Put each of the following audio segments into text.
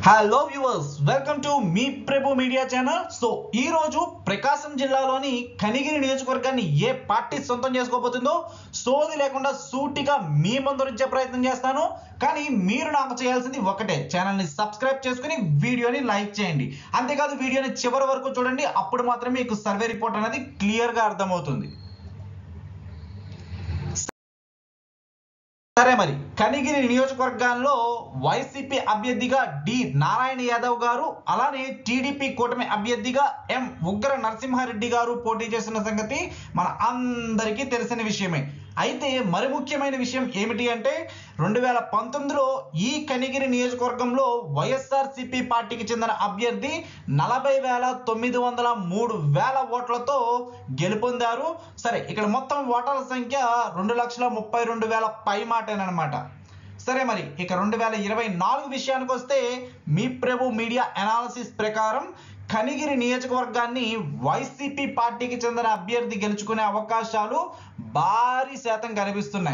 hello viewers welcome to మీ Prabhu media channel so ఈ రోజు ప్రకాశం జిల్లాలోని కనిగిరి నియోజకవర్గాన్ని ఏ పార్టీ సొంతం చేసుకోబోతుందో సోది లేకుండా సూటిగా మీ ముందరించే ప్రయత్నం చేస్తాను కానీ మీరు నాకు చేయాల్సింది ఒకటే ఛానల్ని సబ్స్క్రైబ్ చేసుకుని వీడియోని లైక్ చేయండి అంతేకాదు వీడియోని చివరి వరకు చూడండి అప్పుడు మాత్రమే మీకు సర్వే రిపోర్ట్ అనేది క్లియర్గా అర్థమవుతుంది సరే మరి కనిగిరి నియోజకవర్గాల్లో వైసీపీ అభ్యర్థిగా డి నారాయణ యాదవ్ గారు అలానే టీడీపీ కూటమి అభ్యర్థిగా ఎం ఉగ్ర నరసింహారెడ్డి గారు పోటీ చేస్తున్న సంగతి మన అందరికీ తెలిసిన విషయమే అయితే మరి ముఖ్యమైన విషయం ఏమిటి అంటే రెండు వేల పంతొమ్మిదిలో ఈ కనిగిరి నియోజకవర్గంలో వైఎస్ఆర్సిపి పార్టీకి చెందిన అభ్యర్థి నలభై వేల తొమ్మిది వందల మూడు వేల ఓట్లతో గెలుపొందారు సరే ఇక్కడ మొత్తం ఓటర్ల సంఖ్య రెండు లక్షల ముప్పై రెండు వేల పై మాటేనమాట సరే మరి ఇక రెండు వేల ఇరవై నాలుగు విషయానికి వస్తే మీ ప్రభు మీడియా అనాలసిస్ ప్రకారం కనిగిరి నియోజకవర్గాన్ని వైసీపీ పార్టీకి చెందిన అభ్యర్థి గెలుచుకునే అవకాశాలు భారీ శాతం కనిపిస్తున్నాయి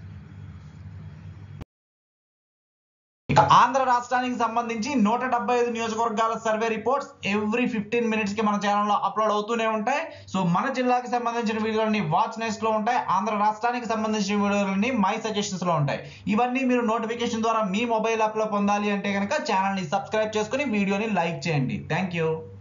ఇక ఆంధ్ర రాష్ట్రానికి సంబంధించి నూట డెబ్బై ఐదు నియోజకవర్గాల survey reports every fifteen minutes కి మన ఛానల్లో అప్లోడ్ అవుతూనే ఉంటాయి సో మన జిల్లాకి సంబంధించిన వీడియోలన్నీ వాచ్ నెక్స్ట్ లో ఉంటాయి ఆంధ్ర రాష్ట్రానికి సంబంధించిన వీడియోలన్నీ మై సజెషన్స్ లో ఉంటాయి ఇవన్నీ మీరు నోటిఫికేషన్ ద్వారా మీ మొబైల్ యాప్ లో పొందాలి అంటే కనుక ఛానల్ ని సబ్స్క్రైబ్ చేసుకుని వీడియోని లైక్ చేయండి థ్యాంక్ యూ